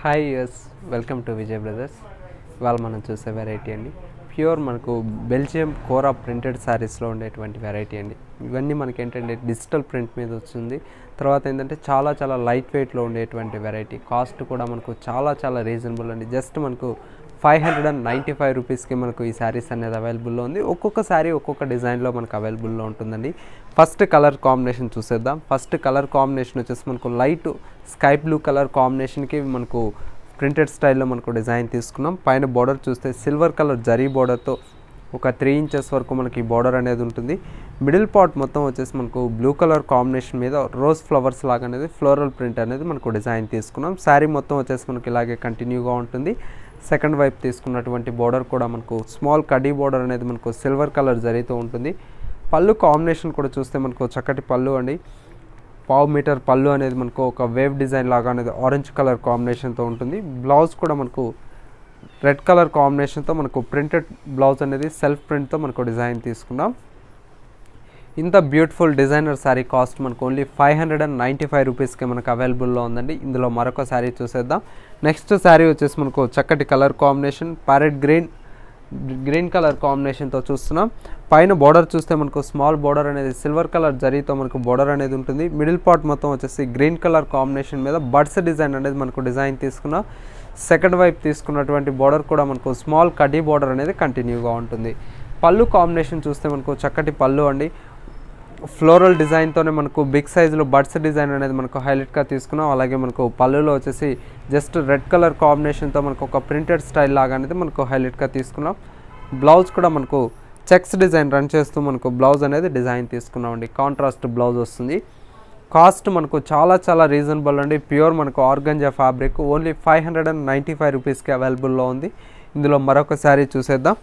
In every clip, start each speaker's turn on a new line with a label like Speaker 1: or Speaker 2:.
Speaker 1: Hi yes welcome to Vijay brothers ఇవాళ మనం చూసే వెరైటీ అండి ప్యూర్ మనకు బెల్జియం కోరా ప్రింటెడ్ శారీస్లో ఉండేటువంటి వెరైటీ అండి ఇవన్నీ మనకి ఏంటంటే డిజిటల్ ప్రింట్ మీద వస్తుంది తర్వాత ఏంటంటే చాలా చాలా లైట్ వెయిట్లో ఉండేటువంటి వెరైటీ కాస్ట్ కూడా మనకు చాలా చాలా రీజనబుల్ అండి జస్ట్ మనకు five hundred and ninety five రూపీస్కి మనకు ఈ శారీస్ అనేది అవైలబుల్లో ఉంది ఒక్కొక్క శారీ ఒక్కొక్క డిజైన్లో మనకు అవైలబుల్లో ఉంటుందండి ఫస్ట్ కలర్ కాంబినేషన్ చూసేద్దాం ఫస్ట్ కలర్ కాంబినేషన్ వచ్చేసి మనకు లైట్ స్కై బ్లూ కలర్ కాంబినేషన్కి మనకు ప్రింటెడ్ స్టైల్లో మనకు డిజైన్ తీసుకున్నాం పైన బార్డర్ చూస్తే సిల్వర్ కలర్ జరీ బార్డర్తో ఒక త్రీ ఇంచెస్ వరకు మనకి బార్డర్ అనేది ఉంటుంది మిడిల్ పార్ట్ మొత్తం వచ్చేసి మనకు బ్లూ కలర్ కాంబినేషన్ మీద రోజ్ ఫ్లవర్స్ లాగా అనేది ఫ్లోరల్ ప్రింట్ అనేది మనకు డిజైన్ తీసుకున్నాం శారీ మొత్తం వచ్చేసి మనకి ఇలాగే కంటిన్యూగా ఉంటుంది సెకండ్ వైపు తీసుకున్నటువంటి బార్డర్ కూడా మనకు స్మాల్ కడీ బార్డర్ అనేది మనకు సిల్వర్ కలర్ జరీతో ఉంటుంది పళ్ళు కాంబినేషన్ కూడా చూస్తే మనకు చక్కటి పళ్ళు అండి పావు మీటర్ పళ్ళు అనేది మనకు ఒక వేవ్ డిజైన్ లాగా అనేది ఆరెంజ్ కలర్ కాంబినేషన్తో ఉంటుంది బ్లౌజ్ కూడా మనకు రెడ్ కలర్ కాంబినేషన్తో మనకు ప్రింటెడ్ బ్లౌజ్ అనేది సెల్ఫ్ ప్రింట్తో మనకు డిజైన్ తీసుకున్నాం ఇంత బ్యూటిఫుల్ డిజైనర్ శారీ కాస్ట్ మనకు only five hundred and ninety five రూపీస్కి మనకు అవైలబుల్లో ఉందండి ఇందులో మరొక శారీ చూసేద్దాం నెక్స్ట్ శారీ వచ్చేసి మనకు చక్కటి colour combination parrot green green colour కాంబినేషన్తో చూస్తున్నాం పైన బార్డర్ చూస్తే మనకు స్మాల్ బార్డర్ అనేది సిల్వర్ కలర్ జరీతో మనకు బార్డర్ అనేది ఉంటుంది మిడిల్ పార్ట్ మొత్తం వచ్చేసి గ్రీన్ కలర్ కాంబినేషన్ మీద బడ్స్ డిజైన్ అనేది మనకు డిజైన్ తీసుకున్నాం సెకండ్ వైపు తీసుకున్నటువంటి బార్డర్ కూడా మనకు స్మాల్ కడ్డీ బార్డర్ అనేది కంటిన్యూగా ఉంటుంది పళ్ళు కాంబినేషన్ చూస్తే మనకు చక్కటి పళ్ళు అండి ఫ్లోరల్ డిజైన్తోనే మనకు బిగ్ సైజులో బడ్స్ డిజైన్ అనేది మనకు హైలైట్గా తీసుకున్నాం అలాగే మనకు పళ్ళులో వచ్చేసి జస్ట్ రెడ్ కలర్ కాంబినేషన్తో మనకు ఒక ప్రింటెడ్ స్టైల్ లాగా అనేది మనకు హైలైట్గా తీసుకున్నాం బ్లౌజ్ కూడా మనకు చెక్స్ డిజైన్ రన్ చేస్తూ మనకు బ్లౌజ్ అనేది డిజైన్ తీసుకున్నామండి కాంట్రాస్ట్ బ్లౌజ్ వస్తుంది కాస్ట్ మనకు చాలా చాలా రీజనబుల్ అండి ప్యూర్ మనకు organza fabric only five hundred and ninety five రూపీస్కి అవైలబుల్లో ఉంది ఇందులో మరొక శారీ చూసేద్దాం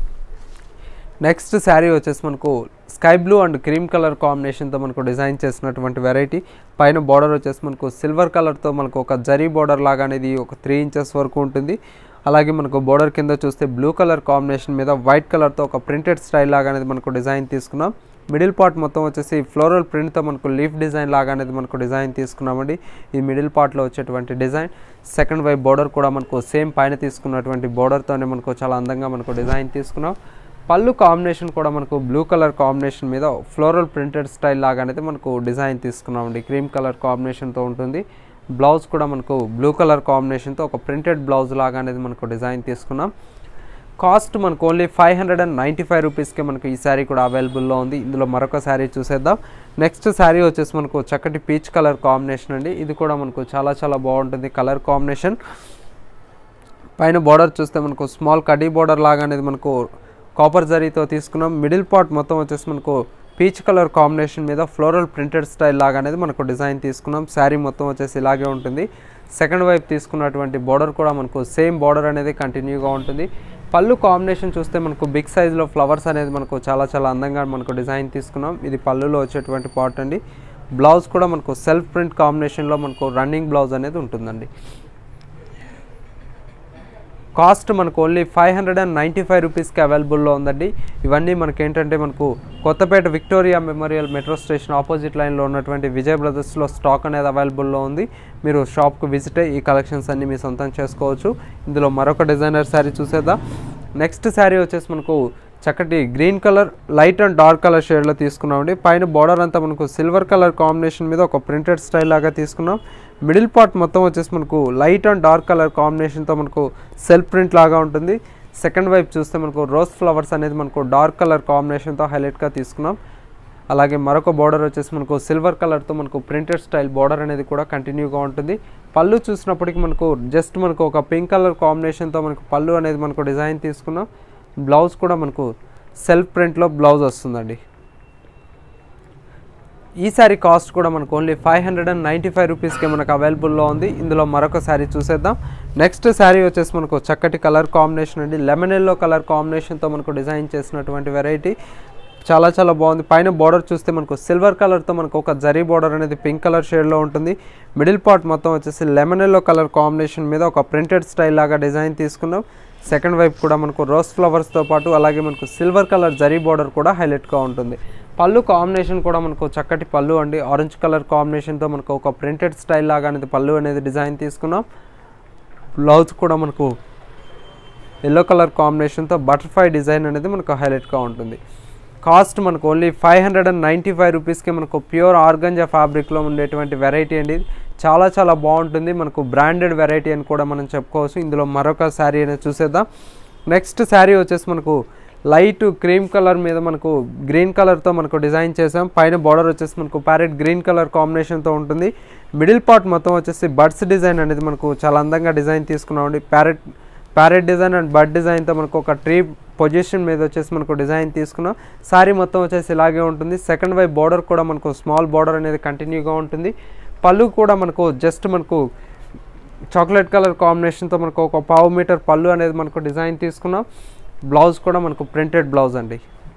Speaker 1: నెక్స్ట్ శారీ వచ్చేసి మనకు sky blue and cream colour కాంబినేషన్తో మనకు డిజైన్ చేసినటువంటి వెరైటీ పైన బార్డర్ వచ్చేసి మనకు సిల్వర్ కలర్తో మనకు ఒక జరీ బార్డర్ లాగా అనేది ఒక త్రీ ఇంచెస్ వరకు ఉంటుంది అలాగే మనకు బార్డర్ కింద చూస్తే బ్లూ కలర్ కాంబినేషన్ మీద వైట్ కలర్తో ఒక ప్రింటెడ్ స్టైల్ లాగా అనేది మనకు డిజైన్ తీసుకున్నాం మిడిల్ పార్ట్ మొత్తం వచ్చేసి ఫ్లోరల్ ప్రింట్తో మనకు లీఫ్ డిజైన్ లాగా అనేది మనకు డిజైన్ తీసుకున్నామండి ఈ మిడిల్ పార్ట్లో వచ్చేటువంటి డిజైన్ సెకండ్ వైపు బార్డర్ కూడా మనకు సేమ్ పైన తీసుకున్నటువంటి బార్డర్తోనే మనకు చాలా అందంగా మనకు డిజైన్ తీసుకున్నాం పళ్ళు కాంబినేషన్ కూడా మనకు బ్లూ కలర్ కాంబినేషన్ మీద ఫ్లోరల్ ప్రింటెడ్ స్టైల్ లాగా అనేది మనకు డిజైన్ తీసుకున్నామండి క్రీమ్ కలర్ కాంబినేషన్తో ఉంటుంది బ్లౌజ్ కూడా మనకు బ్లూ కలర్ కాంబినేషన్తో ఒక ప్రింటెడ్ బ్లౌజ్ లాగా అనేది మనకు డిజైన్ తీసుకున్నాం కాస్ట్ మనకు only five hundred and ninety five రూపీస్కి మనకు ఈ శారీ కూడా అవైలబుల్లో ఉంది ఇందులో మరొక శారీ చూసేద్దాం నెక్స్ట్ శారీ వచ్చేసి మనకు చక్కటి పీచ్ కలర్ కాంబినేషన్ అండి ఇది కూడా మనకు చాలా చాలా బాగుంటుంది కలర్ కాంబినేషన్ పైన బార్డర్ చూస్తే మనకు స్మాల్ కడీ బార్డర్ లాగా అనేది మనకు కాపర్ జరీతో తీసుకున్నాం మిడిల్ పార్ట్ మొత్తం వచ్చేసి మనకు పీచ్ కలర్ కాంబినేషన్ మీద ఫ్లోరల్ ప్రింటెడ్ స్టైల్ లాగా అనేది మనకు డిజైన్ తీసుకున్నాం శారీ మొత్తం వచ్చేసి ఇలాగే ఉంటుంది సెకండ్ వైపు తీసుకున్నటువంటి బార్డర్ కూడా మనకు సేమ్ బార్డర్ అనేది కంటిన్యూగా ఉంటుంది పళ్ళు కాంబినేషన్ చూస్తే మనకు బిగ్ సైజులో ఫ్లవర్స్ అనేది మనకు చాలా చాలా అందంగా మనకు డిజైన్ తీసుకున్నాం ఇది పళ్ళులో వచ్చేటువంటి పార్ట్ అండి బ్లౌజ్ కూడా మనకు సెల్ఫ్ ప్రింట్ కాంబినేషన్లో మనకు రన్నింగ్ బ్లౌజ్ అనేది ఉంటుందండి కాస్ట్ మనకు only five hundred and ninety five రూపీస్కి అవైలబుల్లో ఉందండి ఇవన్నీ మనకి ఏంటంటే మనకు Kothapet Victoria Memorial metro station opposite లైన్లో ఉన్నటువంటి విజయ్ బ్రదర్స్లో స్టాక్ అనేది అవైలబుల్లో ఉంది మీరు షాప్కు విజిట్ అయ్యి ఈ కలెక్షన్స్ అన్ని మీ సొంతం చేసుకోవచ్చు ఇందులో మరొక డిజైనర్ శారీ చూసేద్దాం నెక్స్ట్ శారీ వచ్చేసి మనకు చక్కటి green colour light and dark colour షేడ్లో తీసుకున్నామండి పైన బార్డర్ అంతా మనకు సిల్వర్ కలర్ కాంబినేషన్ మీద ఒక ప్రింటెడ్ స్టైల్ లాగా తీసుకున్నాం మిడిల్ పార్ట్ మొత్తం వచ్చేసి మనకు లైట్ అండ్ డార్క్ కలర్ కాంబినేషన్తో మనకు సెల్ఫ్ ప్రింట్ లాగా ఉంటుంది సెకండ్ వైపు చూస్తే మనకు రోజ్ ఫ్లవర్స్ అనేది మనకు డార్క్ కలర్ కాంబినేషన్తో హైలైట్గా తీసుకున్నాం అలాగే మరొక బార్డర్ వచ్చేసి మనకు సిల్వర్ కలర్తో మనకు ప్రింటెడ్ స్టైల్ బార్డర్ అనేది కూడా కంటిన్యూగా ఉంటుంది పళ్ళు చూసినప్పటికీ మనకు జస్ట్ మనకు ఒక పింక్ కలర్ కాంబినేషన్తో మనకు పళ్ళు అనేది మనకు డిజైన్ తీసుకున్నాం బ్లౌజ్ కూడా మనకు సెల్ఫ్ ప్రింట్లో బ్లౌజ్ వస్తుందండి ఈ శారీ కాస్ట్ కూడా మనకు only five hundred and ninety five రూపీస్కి మనకు అవైలబుల్లో ఉంది ఇందులో మరొక శారీ చూసేద్దాం నెక్స్ట్ శారీ వచ్చేసి మనకు చక్కటి కలర్ కాంబినేషన్ అండి లెమన్ ఎల్లో కలర్ కాంబినేషన్తో మనకు డిజైన్ చేసినటువంటి వెరైటీ చాలా చాలా బాగుంది పైన బార్డర్ చూస్తే మనకు సిల్వర్ కలర్తో మనకు ఒక జరీ బార్డర్ అనేది పింక్ కలర్ షేడ్లో ఉంటుంది మిడిల్ పార్ట్ మొత్తం వచ్చేసి లెమన్ ఎల్లో కలర్ కాంబినేషన్ మీద ఒక ప్రింటెడ్ స్టైల్ లాగా డిజైన్ తీసుకున్నాం సెకండ్ వైపు కూడా మనకు రోజ్ ఫ్లవర్స్తో పాటు అలాగే మనకు సిల్వర్ కలర్ జరీ బార్డర్ కూడా హైలైట్గా ఉంటుంది పళ్ళు కాంబినేషన్ కూడా మనకు చక్కటి పళ్ళు అండి ఆరెంజ్ కలర్ కాంబినేషన్తో మనకు ఒక ప్రింటెడ్ స్టైల్ లాగా అనేది పళ్ళు అనేది డిజైన్ తీసుకున్నాం బ్లౌజ్ కూడా మనకు ఎల్లో కలర్ కాంబినేషన్తో బటర్ఫ్లై డిజైన్ అనేది మనకు హైలైట్గా ఉంటుంది కాస్ట్ మనకు only five hundred and ninety five రూపీస్కి మనకు ప్యూర్ ఆర్గంజా ఫ్యాబ్రిక్లో ఉండేటువంటి వెరైటీ అండి ఇది. చాలా చాలా బాగుంటుంది మనకు బ్రాండెడ్ వెరైటీ అని కూడా మనం చెప్పుకోవచ్చు ఇందులో మరొక శారీ అనేది చూసేద్దాం నెక్స్ట్ శారీ వచ్చేసి మనకు లైట్ క్రీమ్ కలర్ మీద మనకు గ్రీన్ కలర్తో మనకు డిజైన్ చేసాం పైన బార్డర్ వచ్చేసి మనకు ప్యారెట్ గ్రీన్ కలర్ కాంబినేషన్తో ఉంటుంది మిడిల్ పార్ట్ మొత్తం వచ్చేసి బర్డ్స్ డిజైన్ అనేది మనకు చాలా అందంగా డిజైన్ తీసుకున్నామండి parrot parrot design and bird డిజైన్తో మనకు ఒక ట్రీ పొజిషన్ మీద వచ్చేసి మనకు డిజైన్ తీసుకున్నాం శారీ మొత్తం వచ్చేసి ఇలాగే ఉంటుంది సెకండ్ వైపు బార్డర్ కూడా మనకు స్మాల్ బార్డర్ అనేది కంటిన్యూగా ఉంటుంది పళ్ళు కూడా మనకు జస్ట్ మనకు చాక్లెట్ కలర్ కాంబినేషన్తో మనకు ఒక పావు మీటర్ పళ్ళు అనేది మనకు డిజైన్ తీసుకున్నాం బ్లౌజ్ కూడా మనకు ప్రింటెడ్ బ్లౌజ్ అండి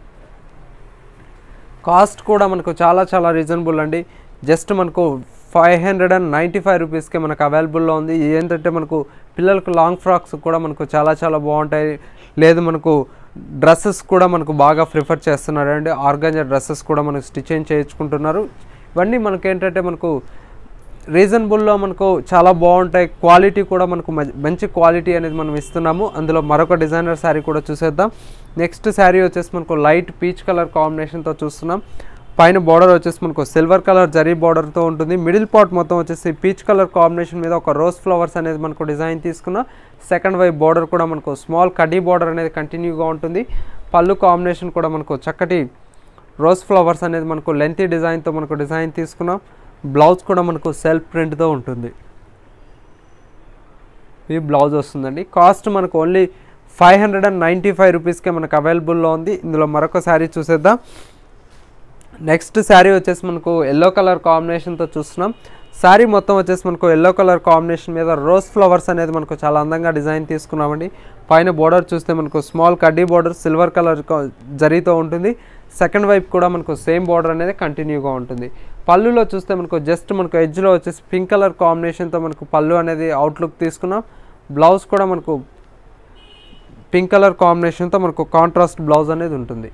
Speaker 1: కాస్ట్ కూడా మనకు చాలా చాలా రీజనబుల్ అండి జస్ట్ మనకు five hundred and ninety five రూపీస్కే మనకు అవైలబుల్లో ఉంది ఇది ఏంటంటే మనకు పిల్లలకు లాంగ్ ఫ్రాక్స్ కూడా మనకు చాలా చాలా బాగుంటాయి లేదు మనకు డ్రెస్సెస్ కూడా మనకు బాగా ప్రిఫర్ చేస్తున్నారు అండి ఆర్గంజా డ్రెస్సెస్ కూడా మనకు స్టిచ్చింగ్ చేయించుకుంటున్నారు ఇవన్నీ మనకు ఏంటంటే మనకు రీజనబుల్లో మనకు చాలా బాగుంటాయి క్వాలిటీ కూడా మనకు మ- మంచి క్వాలిటీ అనేది మనం ఇస్తున్నాము అందులో మరొక డిజైనర్ శారీ కూడా చూసేద్దాం నెక్స్ట్ శారీ వచ్చేసి మనకు లైట్ పీచ్ కలర్ కాంబినేషన్తో చూస్తున్నాం పైన బార్డర్ వచ్చేసి మనకు సిల్వర్ కలర్ జరీ బార్డర్తో ఉంటుంది మిడిల్ పార్ట్ మొత్తం వచ్చేసి పీచ్ కలర్ కాంబినేషన్ మీద ఒక రోజ్ ఫ్లవర్స్ అనేది మనకు డిజైన్ తీసుకున్నాం సెకండ్ వైపు బార్డర్ కూడా మనకు స్మాల్ కడీ బార్డర్ అనేది కంటిన్యూగా ఉంటుంది పళ్ళు కాంబినేషన్ కూడా మనకు చక్కటి రోజ్ ఫ్లవర్స్ అనేది మనకు లెంతీ డిజైన్తో మనకు డిజైన్ తీసుకున్నాం బ్లౌజ్ కూడా మనకు సెల్ఫ్ ప్రింట్తో ఉంటుంది ఈ బ్లౌజ్ వస్తుందండి కాస్ట్ మనకు only five hundred and ninety five రూపీస్కే మనకు అవైలబుల్లో ఉంది ఇందులో మరొక శారీ చూసేద్దాం నెక్స్ట్ శారీ వచ్చేసి మనకు ఎల్లో కలర్ కాంబినేషన్తో చూస్తున్నాం శారీ మొత్తం వచ్చేసి మనకు ఎల్లో కలర్ కాంబినేషన్ మీద రోజ్ ఫ్లవర్స్ అనేది మనకు చాలా అందంగా డిజైన్ తీసుకున్నామండి పైన బోర్డర్ చూస్తే మనకు స్మాల్ కడ్డీ బోర్డర్ సిల్వర్ కలర్ జరీతో ఉంటుంది సెకండ్ వైపు కూడా మనకు సేమ్ బార్డర్ అనేది కంటిన్యూగా ఉంటుంది పళ్ళులో చూస్తే మనకు జస్ట్ మనకు ఎడ్జ్లో వచ్చేసి పింక్ కలర్ కాంబినేషన్తో మనకు పళ్ళు అనేది అవుట్లుక్ తీసుకున్నాం బ్లౌజ్ కూడా మనకు పింక్ కలర్ కాంబినేషన్తో మనకు కాంట్రాస్ట్ బ్లౌజ్ అనేది ఉంటుంది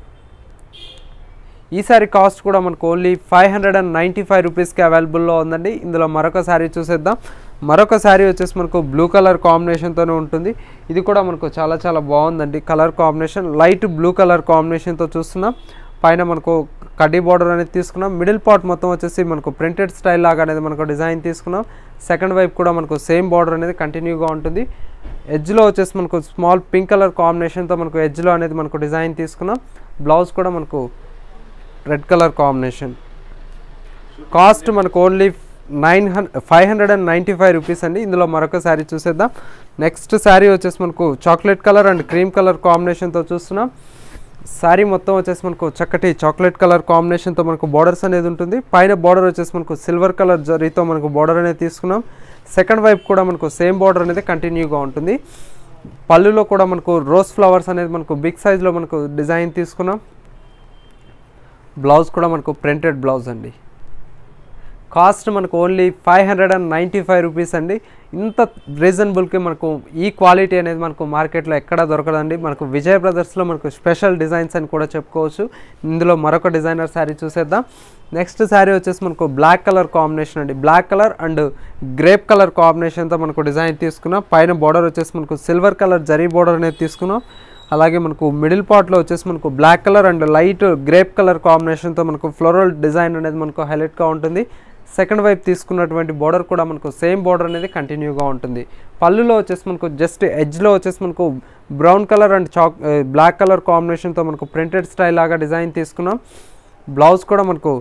Speaker 1: ఈ సారీ కాస్ట్ కూడా మనకు only five hundred and ninety five రూపీస్కి అవైలబుల్లో ఉందండి ఇందులో మరొక శారీ చూసేద్దాం మరొక శారీ వచ్చేసి మనకు బ్లూ కలర్ కాంబినేషన్తోనే ఉంటుంది ఇది కూడా మనకు చాలా చాలా బాగుందండి colour combination light blue colour కాంబినేషన్తో చూస్తున్నాం పైన మనకు కడ్డీ బార్డర్ అనేది తీసుకున్నాం మిడిల్ పార్ట్ మొత్తం వచ్చేసి మనకు ప్రింటెడ్ స్టైల్ లాగా అనేది మనకు డిజైన్ తీసుకున్నాం సెకండ్ వైపు కూడా మనకు సేమ్ బార్డర్ అనేది కంటిన్యూగా ఉంటుంది ఎడ్జ్లో వచ్చేసి మనకు స్మాల్ పింక్ కలర్ కాంబినేషన్తో మనకు ఎడ్జ్లో అనేది మనకు డిజైన్ తీసుకున్నాం బ్లౌజ్ కూడా మనకు రెడ్ కలర్ కాంబినేషన్ కాస్ట్ మనకు only nine hundred five hundred and ninety five rupees అండి ఇందులో మరొక శారీ చూసేద్దాం నెక్స్ట్ శారీ వచ్చేసి మనకు chocolate colour and cream colour కాంబినేషన్తో చూస్తున్నాం శారీ మొత్తం వచ్చేసి మనకు చక్కటి చాక్లెట్ కలర్ కాంబినేషన్తో మనకు బార్డర్స్ అనేది ఉంటుంది పైన బార్డర్ వచ్చేసి మనకు సిల్వర్ కలర్ జరీతో మనకు బార్డర్ అనేది తీసుకున్నాం సెకండ్ వైపు కూడా మనకు సేమ్ బార్డర్ అనేది కంటిన్యూగా ఉంటుంది పళ్ళులో కూడా మనకు రోజ్ ఫ్లవర్స్ అనేది మనకు బిగ్ సైజ్లో మనకు డిజైన్ తీసుకున్నాం బ్లౌజ్ కూడా మనకు ప్రింటెడ్ బ్లౌజ్ అండి కాస్ట్ మనకు only five hundred and ninety five rupees అండి ఇంత రీజనబుల్కి మనకు ఈ క్వాలిటీ అనేది మనకు మార్కెట్లో ఎక్కడా దొరకదండి మనకు విజయ్ బ్రదర్స్లో మనకు స్పెషల్ డిజైన్స్ అని కూడా చెప్పుకోవచ్చు ఇందులో మరొక డిజైనర్ శారీ చూసేద్దాం నెక్స్ట్ శారీ వచ్చేసి మనకు బ్లాక్ కలర్ కాంబినేషన్ అండి black colour and grape colour కాంబినేషన్తో మనకు డిజైన్ తీసుకున్నాం పైన బార్డర్ వచ్చేసి మనకు సిల్వర్ కలర్ జరీ బార్డర్ అనేది తీసుకున్నాం అలాగే మనకు మిడిల్ పార్ట్లో వచ్చేసి మనకు black colour and light grape colour కాంబినేషన్తో మనకు ఫ్లోరల్ డిజైన్ అనేది మనకు హైలైట్గా ఉంటుంది సెకండ్ వైపు తీసుకున్నటువంటి బార్డర్ కూడా మనకు సేమ్ బార్డర్ అనేది కంటిన్యూగా ఉంటుంది పళ్ళులో వచ్చేసి మనకు జస్ట్ ఎడ్జ్లో వచ్చేసి మనకు brown colour and chalk black colour కాంబినేషన్తో మనకు ప్రింటెడ్ స్టైల్ లాగా డిజైన్ తీసుకున్నాం బ్లౌజ్ కూడా మనకు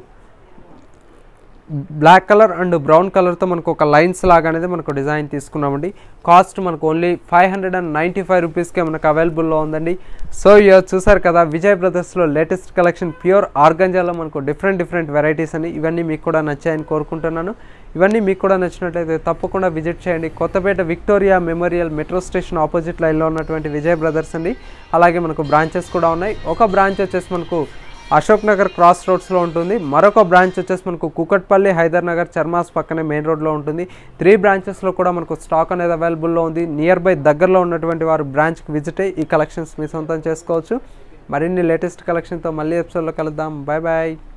Speaker 1: బ్లాక్ కలర్ అండ్ బ్రౌన్ కలర్తో మనకు ఒక లైన్స్ లాగా అనేది మనకు డిజైన్ తీసుకున్నామండి కాస్ట్ మనకు only five hundred and ninety five రూపీస్కే మనకు అవైలబుల్లో ఉందండి సో ఇయర్ చూసారు కదా విజయ్ బ్రదర్స్లో లేటెస్ట్ కలెక్షన్ ప్యూర్ ఆర్గంజాలో మనకు డిఫరెంట్ డిఫరెంట్ వెరైటీస్ అని ఇవన్నీ మీకు కూడా నచ్చాయని కోరుకుంటున్నాను ఇవన్నీ మీకు కూడా నచ్చినట్లయితే తప్పకుండా విజిట్ చేయండి Kothapet Victoria Memorial metro station opposite లైన్లో ఉన్నటువంటి విజయ్ బ్రదర్స్ అండి అలాగే మనకు బ్రాంచెస్ కూడా ఉన్నాయి ఒక బ్రాంచ్ వచ్చేసి మనకు అశోక్ నగర్ క్రాస్ రోడ్స్లో ఉంటుంది మరొక బ్రాంచ్ వచ్చేసి మనకు కుకట్పల్లి హైదర్ నగర్ చర్మాస్ పక్కనే మెయిన్ రోడ్లో ఉంటుంది త్రీ బ్రాంచెస్లో కూడా మనకు స్టాక్ అనేది అవైలబుల్లో ఉంది నియర్ బై దగ్గరలో ఉన్నటువంటి వారు బ్రాంచ్కి విజిట్ అయ్యి ఈ కలెక్షన్స్ మీ సొంతం చేసుకోవచ్చు మరిన్ని లేటెస్ట్ కలెక్షన్తో మళ్ళీ ఎపిసోడ్లో కలుద్దాం బాయ్ బాయ్